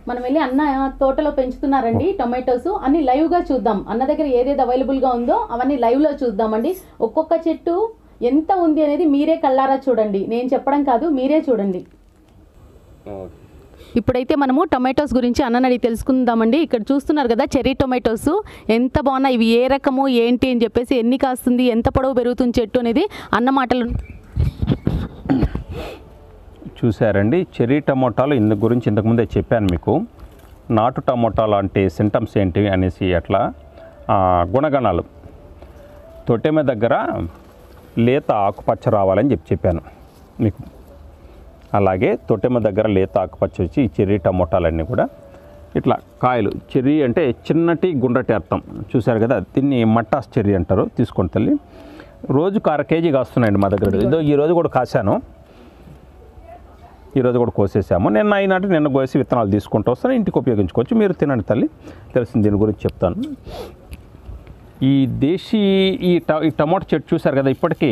మనం వెళ్ళి అన్న తోటలో పెంచుతున్నారండి టొమాటోస్ అన్ని లైవ్ గా చూద్దాం అన్న దగ్గర ఏదేది అవైలబుల్ గా ఉందో అవన్నీ లైవ్ లో చూద్దామండి ఒక్కొక్క చెట్టు ఎంత ఉంది అనేది మీరే కళ్ళారా చూడండి నేను చెప్పడం కాదు మీరే చూడండి ఇప్పుడైతే మనము టొమాటోస్ గురించి అన్నని అడిగి తెలుసుకుందామండి ఇక్కడ చూస్తున్నారు కదా చెర్రీ టొమాటోస్ ఎంత బాగున్నాయి ఇవి ఏ రకము ఏంటి అని చెప్పేసి ఎన్ని కాస్తుంది ఎంత పొడవు పెరుగుతుంది చెట్టు అనేది అన్న మాటలు చూశారండి చెర్రీ టమోటాలు ఇందు గురించి ఇంతకుముందే చెప్పాను మీకు నాటు టమోటా లాంటి సింటమ్స్ ఏంటి అనేసి అట్లా ఆ, గుణగణాలు తొట్టెమ దగ్గర లేత ఆకుపచ్చ రావాలని చెప్పి చెప్పాను మీకు అలాగే తొట్టెమ దగ్గర లేత ఆకుపచ్చ వచ్చి ఈ చెర్రీ టమోటాలన్నీ కూడా ఇట్లా కాయలు చెర్రీ అంటే చిన్నటి గుండ్రటి అర్థం చూశారు కదా దీన్ని మట్టాస్ చెర్రీ అంటారు తీసుకోండి తల్లి రోజుకు అర కేజీ కాస్తున్నాయండి మా దగ్గర ఇదో ఈ రోజు కూడా కాశాను ఈరోజు కూడా కోసేసాము నిన్న అయినట్టు నిన్న కోసి విత్తనాలు తీసుకుంటూ వస్తాను ఇంటికి ఉపయోగించుకోవచ్చు మీరు తినండి తల్లి తెలిసింది దీని గురించి చెప్తాను ఈ దేశీ ఈ ట ఈ టమాటో చెట్టు చూశారు కదా ఇప్పటికీ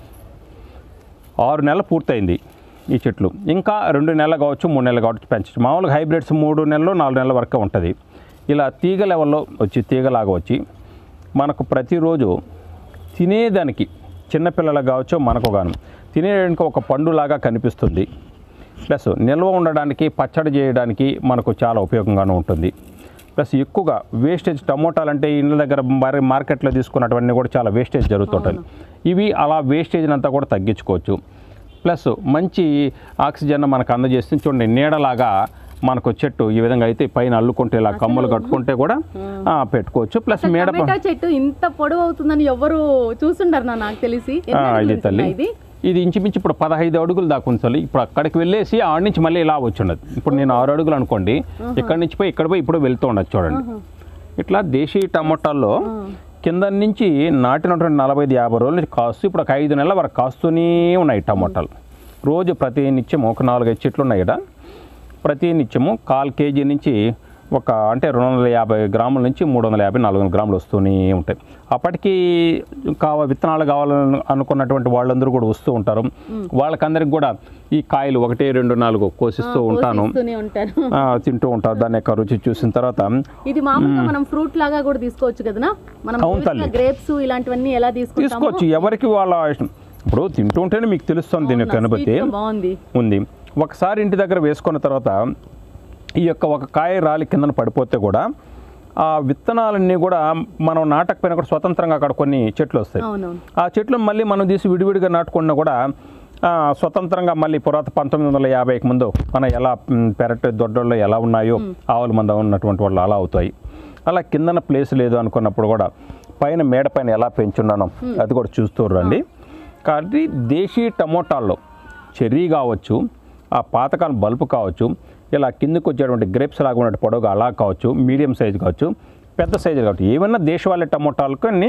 ఆరు నెలలు పూర్తయింది ఈ చెట్లు ఇంకా రెండు నెలలు కావచ్చు మూడు నెలలు కావచ్చు పెంచచ్చు మామూలుగా హైబ్రిడ్స్ మూడు నెలలు నాలుగు నెలల వరకే ఉంటుంది ఇలా తీగ లెవెల్లో వచ్చి తీగలాగా వచ్చి మనకు ప్రతిరోజు తినేదానికి చిన్నపిల్లలకు కావచ్చు మనకు గాను తినేదానికి ఒక పండులాగా కనిపిస్తుంది ప్లస్ నిల్వ ఉండడానికి పచ్చడి చేయడానికి మనకు చాలా ఉపయోగంగాను ఉంటుంది ప్లస్ ఎక్కువగా వేస్టేజ్ టమోటాలు అంటే ఇండ్ల దగ్గర మరి మార్కెట్లో తీసుకున్నటువంటి కూడా చాలా వేస్టేజ్ జరుగుతుంటుంది ఇవి అలా వేస్టేజ్ని అంతా కూడా తగ్గించుకోవచ్చు ప్లస్ మంచి ఆక్సిజన్ మనకు అందజేస్తుంది చూడండి నీడలాగా మనకు చెట్టు ఈ విధంగా అయితే పైన అల్లుకుంటే ఇలా కమ్ములు కట్టుకుంటే కూడా ఆ, పెట్టుకోవచ్చు ప్లస్ మేడ ప- టమాటా చెట్టు ఇంత పొడవు అవుతుందని ఎవరు చూసుండరు నా నాకు తెలిసి ఎన్ని ఆ, అడుగులు ఇది తల్లి ఉంటుంది ఇది ఇది ఇంచుమించు ఇప్పుడు పదహైదు అడుగులు దాకా ఉంది తల్లి ఇప్పుడు అక్కడికి వెళ్ళేసి ఆడి నుంచి మళ్ళీ ఇలా వచ్చుండదు ఇప్పుడు నేను ఆరు అడుగులు అనుకోండి ఇక్కడి నుంచి పోయి ఇక్కడ పోయి ఇప్పుడు వెళ్తూ ఉండదు చూడండి ఇట్లా దేశీ టమోటాల్లో కింద నుంచి నాటినటువంటి నలభై ఐదు యాభై రోజుల నుంచి కాస్తూ ఇప్పుడు ఒక ఐదు నెలల వరకు కాస్తూనే ఉన్నాయి టమోటాలు రోజు ప్రతి నిత్యం ఒక నాలుగైదు చెట్లు ఉన్నాయి ఇక్కడ ప్రతి నిత్యము కాల్ కేజీ నుంచి ఒక అంటే రెండు వందల యాభై గ్రాముల నుంచి మూడు వందల యాభై నాలుగు వందల గ్రాములు వస్తూనే ఉంటాయి అప్పటికి కావ విత్తనాలు కావాలని అనుకున్నటువంటి వాళ్ళందరూ కూడా వస్తూ ఉంటారు వాళ్ళకందరికి కూడా ఈ కాయలు ఒకటి రెండు నాలుగు కోసిస్తూ ఉంటాను పోషిస్తూనే ఉంటారు ఆ, తింటూ ఉంటారు దాని యొక్క రుచి చూసిన తర్వాత ఇది మామూలుగా మనం ఫ్రూట్ లాగా కూడా తీసుకోవచ్చు కదనా మనం అవును తల్లి. గ్రేప్స్ ఇలాంటివన్నీ ఎలా తీసుకుంటాము తీసుకోవచ్చు ఎవరికి వాళ్ళ ఇష్టం ఇప్పుడు తింటూ ఉంటేనే మీకు తెలుస్తుంది దీని యొక్క అనుభూతి Sweet గా బాగుంది ఉంది ఒకసారి ఇంటి దగ్గర వేసుకున్న తర్వాత ఈ యొక్క ఒక కాయ రాలి కిందన పడిపోతే కూడా ఆ విత్తనాలన్నీ కూడా మనం నాటకపోయినా కూడా స్వతంత్రంగా అక్కడ కొన్ని చెట్లు వస్తాయి అవునవును ఆ చెట్లు మళ్ళీ మనం తీసి విడివిడిగా నాటుకున్నా కూడా ఆ, స్వతంత్రంగా మళ్ళీ పురాత పంతొమ్మిది వందల యాభైకి ముందు మన ఎలా మ్, పెరట్ దొడ్డల్లో ఎలా ఉన్నాయో ఆవుల మంద ఉన్నటువంటి వాళ్ళు అలా అవుతాయి అలా కిందన ప్లేస్ లేదు అనుకున్నప్పుడు కూడా పైన మేడ పైన ఎలా పెంచున్నానో అది కూడా చూస్తూ రండి కాబట్టి దేశీ టమోటాల్లో చెర్రీ కావచ్చు ఆ పాతకాలం బల్బు కావచ్చు ఇలా కిందకు వచ్చేటువంటి గ్రేప్స్ లాగా ఉన్నటువంటి పొడవుగా అలా కావచ్చు మీడియం సైజు కావచ్చు పెద్ద సైజు కావచ్చు ఏమన్నా దేశవాళీ టమోటాలకు అన్ని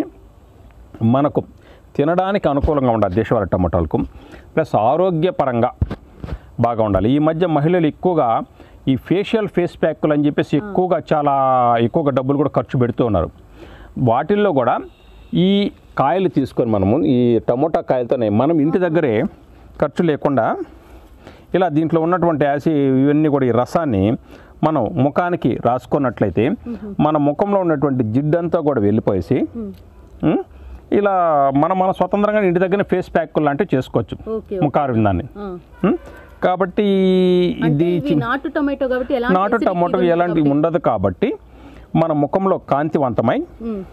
మనకు తినడానికి అనుకూలంగా ఉండాలి దేశవాళీ టమోటాలకు ప్లస్ ఆరోగ్యపరంగా బాగా ఉండాలి ఈ మధ్య మహిళలు ఎక్కువగా ఈ ఫేషియల్ ఫేస్ ప్యాక్లు అని చెప్పేసి ఎక్కువగా చాలా ఎక్కువగా డబ్బులు కూడా ఖర్చు పెడుతూ ఉన్నారు వాటిల్లో కూడా ఈ కాయలు తీసుకొని మనము ఈ టమోటా కాయలతోనే మనం ఇంటి దగ్గరే ఖర్చు లేకుండా ఇలా దీంట్లో ఉన్నటువంటి యాసి ఇవన్నీ కూడా ఈ రసాన్ని మనం ముఖానికి రాసుకున్నట్లయితే మన ముఖంలో ఉన్నటువంటి జిడ్డంతా కూడా వెళ్ళిపోయేసి ఉం, ఇలా మనం మన స్వతంత్రంగా ఇంటి దగ్గర ఫేస్ ప్యాక్ లాంటివి చేసుకోవచ్చు ఓకే ముఖారవిందాన్ని ఆ. ఉం? కాబట్టి అంటే ఇది ఇవి నాటు టొమాటో కాబట్టి ఎలాంటి నాటు acidity టమాటో ఉండదు ఎలాంటివి కాబట్టి. ఉండదు కాబట్టి మన ముఖంలో కాంతివంతమై ఉమ్.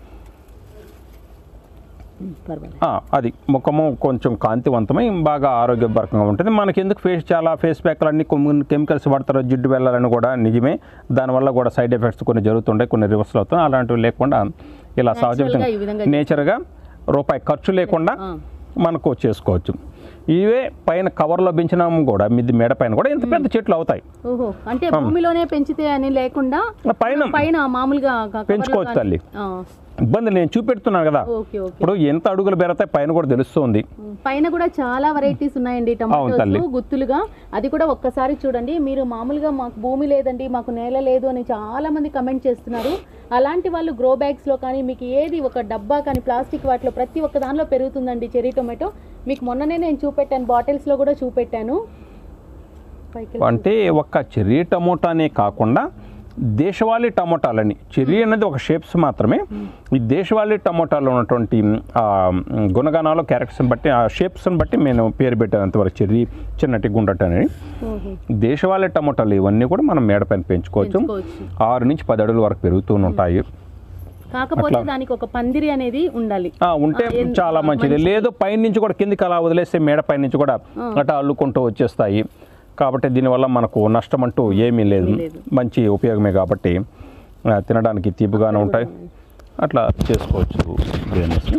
ఉమ్, పర్వాలేదు ఆ, అది ముఖము కొంచెం కాంతివంతమై బాగా ఆరోగ్యపరంగా ఉంటుంది మనకి ఎందుకు ఫేస్ చాలా ఫేస్ ప్యాక్లు అన్ని కొన్ని కెమికల్స్ వాడతారు జిడ్డు వెళ్ళాలని కూడా నిజమే దానివల్ల కూడా సైడ్ ఎఫెక్ట్స్ కొన్ని జరుగుతుంటాయి కొన్ని రివర్స్లు అవుతాయి అలాంటివి లేకుండా ఇలా Natural గా ఈ విధంగా సహజ నేచర్గా రూపాయి ఖర్చు లేకుండా ఆ. మనకు చేసుకోవచ్చు ఇవే పైన కవర్లో పెంచినాము కూడా మిద్ది మేడ పైన కూడా ఇంత పెద్ద చెట్లు అవుతాయి ఓహో అంటే భూమిలోనే పెంచితే అని లేకుండా పైన పైన మామూలుగా క- cover లో పెంచుకోవచ్చు కానీ- తల్లి. ఆ, ఇబ్బంది నేను చూపెడుతున్నాను కదా ఓకే ఓకే ఇప్పుడు ఎంత అడుగులు పెరతాయి పైన కూడా తెలుస్తుంది ఉమ్, పైన కూడా చాలా వెరైటీస్ ఉన్నాయండి అవును తల్లి. టమాటోస్ గుత్తులుగా అది కూడా ఒక్కసారి చూడండి మీరు మామూలుగా మాకు భూమి లేదండి మాకు నేల లేదు అని చాలా మంది కమెంట్ చేస్తున్నారు అలాంటి వాళ్ళు గ్రో బ్యాగ్స్ లో కానీ మీకు ఏది ఒక డబ్బా కానీ ప్లాస్టిక్ వాటిలో ప్రతి ఒక్క దానిలో పెరుగుతుందండి చెరీ టొమాటో మీకు మొన్ననే నేను చూపెట్టాను బాటిల్స్ లో కూడా చూపెట్టాను పైకి అంటే ఒక్క చెర్రీ టమోటానే కాకుండా దేశవాళీ టమోటాలని చెర్రీ అనేది ఒక షేప్స్ మాత్రమే ఈ దేశవాళీ టమోటాలో ఉన్నటువంటి ఆ, గుణగణాలు క్యారెక్టర్స్ని బట్టి ఆ షేప్స్ని బట్టి నేను పేరు పెట్టాను అంతవరకు చెర్రీ చిన్నటి గుండట అనేది ఓహో దేశవాళీ టమోటాలు ఇవన్నీ కూడా మనం మేడపైన పెంచుకోవచ్చు పెంచుకోవచ్చు. ఆరు నుంచి పది అడుగుల వరకు పెరుగుతూ ఉంటాయి కాకపోతే దానికి ఒక పందిరి అనేది ఉండాలి ఆ, ఉంటే చాలా మంచిది లేదు పైనుంచి కూడా కిందికి అలా వదిలేస్తే మేడ పైనుంచి కూడా అట్లా అల్లుకుంటూ వచ్చేస్తాయి కాబట్టి దీనివల్ల మనకు నష్టం అంటూ ఏమీ లేదు మంచి ఉపయోగమే కాబట్టి ఆ, తినడానికి తీపిగానే ఉంటాయి అట్లా చేసుకోవచ్చు బిజినెస్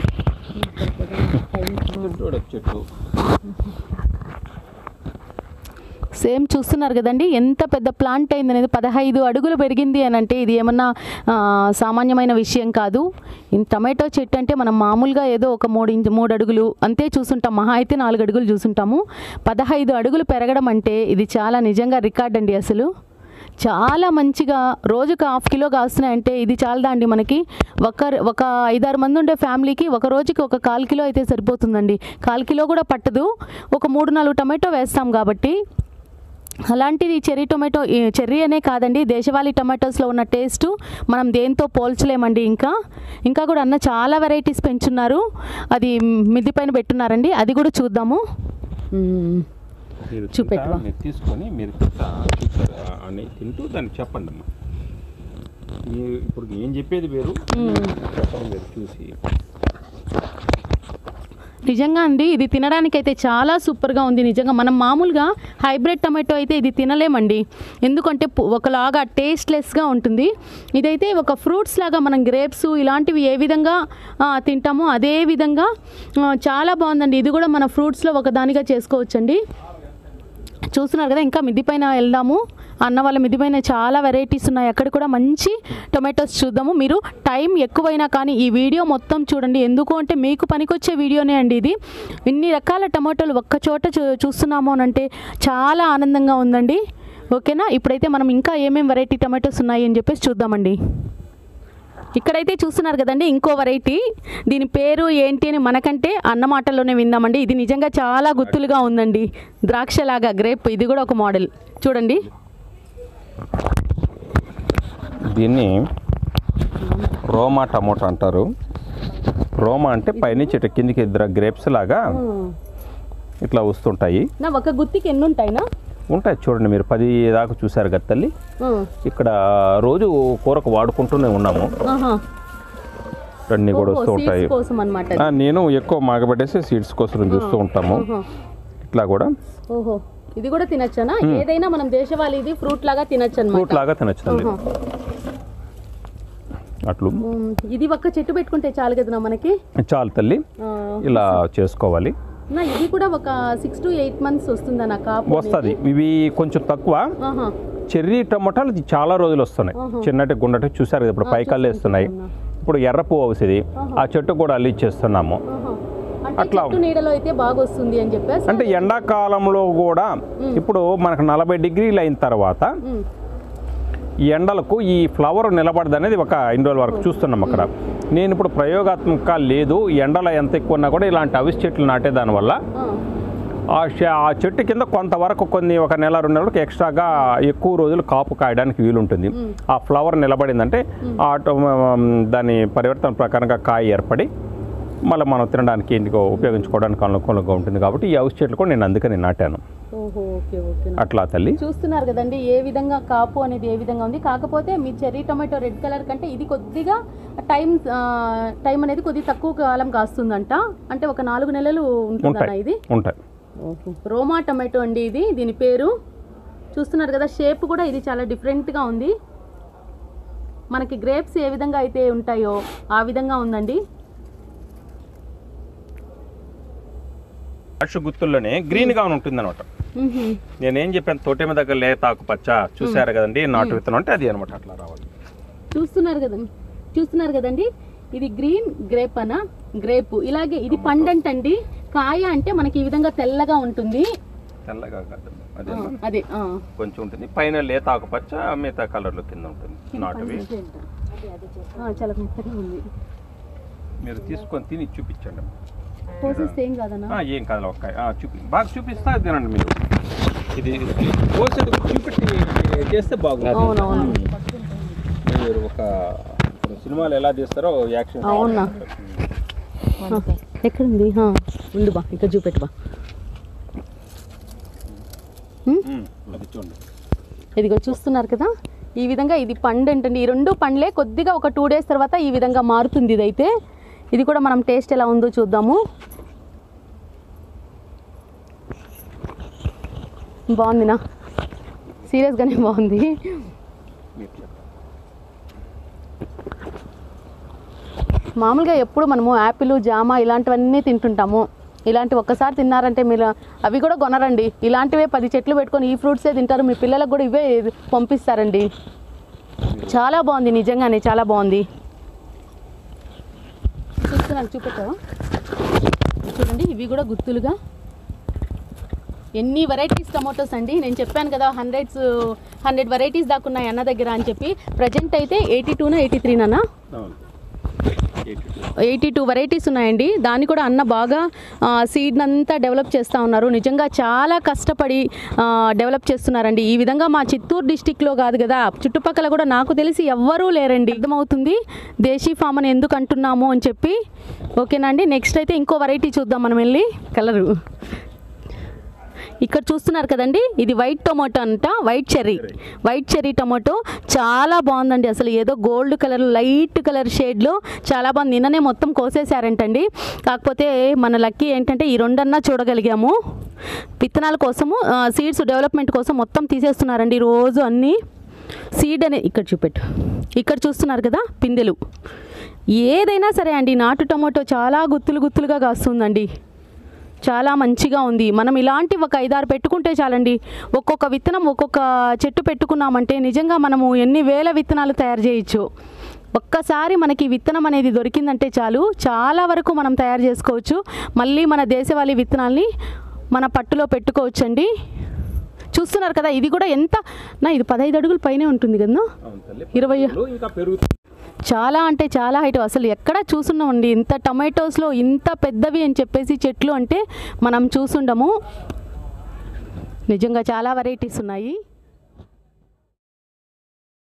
చెట్టు సేమ్ చూస్తున్నారు కదండి ఎంత పెద్ద ప్లాంట్ అయింది అనేది పదహైదు అడుగులు పెరిగింది అని అంటే ఇది ఏమన్నా ఆ, సామాన్యమైన విషయం కాదు ఈ టమాటో చెట్టు అంటే మనం మామూలుగా ఏదో ఒక మూడు ఇంచు మూడు అడుగులు అంతే చూసుంటాం మహా అయితే నాలుగు అడుగులు చూసుంటాము పదహైదు అడుగులు పెరగడం అంటే ఇది చాలా నిజంగా రికార్డ్ అండి అసలు చాలా మంచిగా రోజుకు హాఫ్ కిలో కాస్తున్నాయంటే ఇది చాలదా అండి మనకి ఒక ఒక ఐదారు మంది ఉండే ఫ్యామిలీకి ఒక రోజుకి ఒక కాల్ కిలో అయితే సరిపోతుందండి కాల్ కిలో కూడా పట్టదు ఒక మూడు నాలుగు టమాటో వేస్తాం కాబట్టి అలాంటిది చెర్రీ టొమాటో ఈ చెర్రీ అనే కాదండి దేశవాళీ టమాటోస్లో ఉన్న టేస్ట్ మనం దేంతో పోల్చలేమండి ఇంకా ఇంకా కూడా అన్న చాలా వెరైటీస్ పెంచున్నారు అది మిద్ది పైన పెట్టున్నారండి అది కూడా చూద్దాము మ్మ్. మీరు చూపెట్టువా. తింటా, మీరు తీసుకొని మీరు తింటా చూస్తారు ఆ, అని తింటూ దానికి చెప్పండి అమ్మా మీ- ఇప్పుడు నేను చెప్పేది వేరు చెప్పడం వేరు చూసి నిజంగా అండి ఇది తినడానికైతే చాలా సూపర్గా ఉంది నిజంగా మనం మామూలుగా హైబ్రిడ్ టమాటో అయితే ఇది తినలేమండి ఎందుకంటే పు- ఒకలాగా టేస్ట్లెస్గా ఉంటుంది ఇదైతే ఒక ఫ్రూట్స్ లాగా మనం గ్రేప్స్ ఇలాంటివి ఏ విధంగా ఆ, తింటామో అదే విధంగా ఆ, చాలా బాగుందండి ఇది కూడా మన ఫ్రూట్స్లో ఒకదానిగా చేసుకోవచ్చండి చూస్తున్నారు కదా ఇంకా మిద్ది పైన వెళ్దాము అన్న వాళ్ళ మిద్ది పైన చాలా వెరైటీస్ ఉన్నాయి అక్కడ కూడా మంచి టొమాటోస్ చూద్దాము మీరు టైం ఎక్కువైనా కానీ ఈ వీడియో మొత్తం చూడండి ఎందుకు అంటే మీకు పనికొచ్చే వీడియోనే అండి ఇది ఇన్ని రకాల టమాటోలు ఒక్క చోట చూ చూస్తున్నాము అని అంటే చాలా ఆనందంగా ఉందండి ఓకేనా ఇప్పుడైతే మనం ఇంకా ఏమేం వెరైటీ టమాటోస్ ఉన్నాయి అని చెప్పేసి చూద్దామండి ఇక్కడైతే చూస్తున్నారు కదండి ఇంకో వెరైటీ దీని పేరు ఏంటి అని మనకంటే అన్న మాటల్లోనే విందామండి ఇది నిజంగా చాలా గుర్తులుగా ఉందండి ద్రాక్షలాగా గ్రేప్ ఇది కూడా ఒక మోడల్ చూడండి దీన్ని రోమా టమోటా అంటారు రోమా అంటే పైనుంచి ఇట్లా కిందికి ఇద్దరు గ్రేప్స్ లాగా ఇట్లా వస్తుంటాయి నా ఒక గుత్తికి ఎన్ని ఉంటాయినా ఉంటాయి చూడండి మీరు పది దాకా చూశారు కదా తల్లి ఇక్కడ రోజు కూరకు వాడుకుంటూనే ఉన్నాము అన్నీ కూడా వస్తూ ఉంటాయి కోసం అనమాట ఆ, నేను ఎక్కువ మాగబెట్టేసి సీడ్స్ కోసం చూస్తూ ఉంటాము ఇట్లా కూడా ఓహో ఇది కూడా తినచ్చనా ఏదైనా మనం దేశవాళీ ఇది ఫ్రూట్ లాగా తినచ్చు ఫ్రూట్ అనమాట లాగా తినచ్చు తల్లి అట్లు ఇది ఒక్క చెట్టు పెట్టుకుంటే చాలు కదా మనకి చాలు తల్లి ఆ, ఇలా చేసుకోవాలి నా ఇది కూడా ఒక సిక్స్ టు ఎయిట్ మంత్స్ వస్తుందా నా కాపు వస్తుంది ఇవి కొంచెం తక్కువ ఆహా చెర్రీ టమాటాలు ఇది చాలా రోజులు వస్తున్నాయి చిన్నటి గుండటి చూసారు కదా ఇప్పుడు పైకల్లు వేస్తున్నాయి ఇప్పుడు ఎర్ర పువ్వు అవుతుంది ఆ చెట్టు కూడా అల్లిచ్చేస్తున్నాము ఆహా. అంటే చెట్టు నీడలో అయితే బాగా వస్తుంది అని చెప్పేసి అంటే ఎండాకాలంలో కూడా ఇప్పుడు మనకు నలభై డిగ్రీలు అయిన తర్వాత ఉమ్, ఈ ఎండలకు ఈ ఫ్లవర్ నిలబడదు అనేది ఒక ఇన్ని రోజుల వరకు చూస్తున్నాం అక్కడ నేను ఇప్పుడు ప్రయోగాత్మక లేదు ఎండలు ఎంత ఎక్కువ ఉన్నా కూడా ఇలాంటి అవిసి చెట్లు నాటే దానివల్ల ఆ, ఆ చె- ఆ చెట్టు కింద కొంతవరకు కొన్ని ఒక నెల రెండు నెలలకు ఎక్స్ట్రాగా ఎక్కువ రోజులు కాపు కాయడానికి వీలుంటుంది ఆ ఫ్లవర్ నిలబడిందంటే ఆటో దాని పరివర్తన ప్రకారంగా కాయ ఏర్పడి మళ్ళీ మనం తినడానికి ఇంటికి ఉపయోగించుకోవడానికి అనుకూలంగా ఉంటుంది కాబట్టి ఈ హౌస్ చెట్లు కూడా నేను అందుకని నాటాను ఓహో ఓకే ఓకే అట్లా తల్లి చూస్తున్నారు కదండి ఏ విధంగా కాపు అనేది ఏ విధంగా ఉంది కాకపోతే మీ చెర్రీ టొమాటో రెడ్ కలర్ కంటే ఇది కొద్దిగా టైం ఆ, టైం అనేది కొద్దిగా తక్కువ కాలం కాస్తుందంట అంటే ఒక నాలుగు నెలలు ఉంటుందన్న ఉంటాయి ఇది ఉంటాయి రోమా టొమాటో అండి ఇది దీని పేరు చూస్తున్నారు కదా షేప్ కూడా ఇది చాలా డిఫరెంట్గా ఉంది మనకి గ్రేప్స్ ఏ విధంగా అయితే ఉంటాయో ఆ విధంగా ఉందండి అచ్చు గుత్తుల్లోనే గ్రీన్గా ఉంటుంది అనమాట మ్మ్హ్మ్. నేనేం చెప్పాను తోటేమ దగ్గర లేత ఆకుపచ్చ చూసారు కదండి నాటు విత్తనం అంటే అది అనమాట అట్లా రావాలి చూస్తున్నారు కదండి చూస్తున్నారు కదండి ఇది గ్రీన్ గ్రేప్ అన గ్రేప్ ఇలాగే ఇది పండంటండి కాయ అంటే మనకి ఈ విధంగా తెల్లగా ఉంటుంది తెల్లగా కాదు అదే ఆ, అదే ఆ. కొంచెం ఉంటుంది పైన లేత ఆకుపచ్చ మిగతా కలర్లో కింద ఉంటుంది నాటువి ఆ, చాలా మెత్తగా ఉంది మీరు తీసుకొని తిని చూపించండి కోసేస్తే ఏం కాదన్నా ఆ, ఏం కాదు ఒక్క ఆ, చూపి బాగా చూపిస్తా తినండి మీరు ఇది పోసేది కూడా చూపెట్టి చేస్తే బాగుంది అవునవును మీరు ఒక ఇప్పుడు సినిమాలు ఎలా తీస్తారో యాక్షన్ అవునా ఎక్కడుంది హా, ఉండు బా ఇక్కడ చూపెట్టు బా అది చూడండి ఇదిగో చూస్తున్నారు కదా ఈ విధంగా ఇది పండు ఏంటండి ఈ రెండు పండ్లే కొద్దిగా ఒక టూ డేస్ తర్వాత ఈ విధంగా మారుతుంది ఇదైతే ఇది కూడా మనం టేస్ట్ ఎలా ఉందో చూద్దాము బాగుందినా సీరియస్గానే బాగుంది మీరు చెప్పండి. మామూలుగా ఎప్పుడు మనము యాపిల్ జామ ఇలాంటివన్నీ తింటుంటాము ఇలాంటి ఒక్కసారి తిన్నారంటే మీరు అవి కూడా కొనరండి ఇలాంటివే పది చెట్లు పెట్టుకొని ఈ ఫ్రూట్సే తింటారు మీ పిల్లలకు కూడా ఇవే పంపిస్తారండి చాలా బాగుంది నిజంగానే చాలా బాగుంది చూస్తున్నాను చూపెట్టావా చూడండి ఇవి కూడా గుర్తులుగా ఎన్ని వెరైటీస్ టమాటోస్ అండి నేను చెప్పాను కదా హండ్రెడ్స్ హండ్రెడ్ వెరైటీస్ దాకా ఉన్నాయి అన్న దగ్గర అని చెప్పి ప్రజెంట్ అయితే ఎయిటీ టూనా ఎయిటీ త్రీనా అవును eighty two eighty two varieties ఉన్నాయండి దాన్ని కూడా అన్న బాగా సీడ్ అంతా డెవలప్ చేస్తూ ఉన్నారు నిజంగా చాలా కష్టపడి ఆ, డెవలప్ చేస్తున్నారండి ఈ విధంగా మా చిత్తూరు డిస్టిక్లో కాదు కదా చుట్టుపక్కల కూడా నాకు తెలిసి ఎవ్వరూ లేరండి అర్థమవుతుంది దేశీ ఫామ్ అని ఎందుకు అంటున్నాము అని చెప్పి ఓకేనా అండి నెక్స్ట్ అయితే ఇంకో వెరైటీ చూద్దాం మనం వెళ్ళి కలరు ఇక్కడ చూస్తున్నారు కదండి ఇది వైట్ టొమాటో అంట white cherry white cherry tomato చాలా బాగుందండి అసలు ఏదో గోల్డ్ కలర్ లైట్ కలర్ షేడ్లో చాలా బాగుంది నిన్ననే మొత్తం కోసేసారంటండి కాకపోతే మన లక్కీ ఏంటంటే ఈ రెండన్నా చూడగలిగాము విత్తనాల కోసము సీడ్స్ డెవలప్మెంట్ కోసం మొత్తం తీసేస్తున్నారండి రోజు అన్నీ సీడ్ అనే ఇక్కడ చూపెట్టు ఇక్కడ చూస్తున్నారు కదా పిందెలు ఏదైనా సరే అండి నాటు టమాటో చాలా గుత్తులు గుత్తులుగా కాస్తుందండి చాలా మంచిగా ఉంది మనం ఇలాంటి ఒక ఐదారు పెట్టుకుంటే చాలండి ఒక్కొక్క విత్తనం ఒక్కొక్క చెట్టు పెట్టుకున్నామంటే నిజంగా మనము ఎన్ని వేల విత్తనాలు తయారు చేయొచ్చు ఒక్కసారి మనకి విత్తనం అనేది దొరికిందంటే చాలు చాలా వరకు మనం తయారు చేసుకోవచ్చు మళ్ళీ మన దేశవాళీ విత్తనాల్ని మన పట్టులో పెట్టుకోవచ్చండి చూస్తున్నారు కదా ఇది కూడా ఎంత నా ఇది పదహైదు అడుగుల పైనే ఉంటుంది కదా అవును తల్లి ఇరవై ఇంకా పెరుగుతుంది చాలా అంటే చాలా హైట్ అసలు ఎక్కడ చూసున్నామండి ఇంత టమాటోస్లో ఇంత పెద్దవి అని చెప్పేసి చెట్లు అంటే మనం చూసుండము నిజంగా చాలా వెరైటీస్ ఉన్నాయి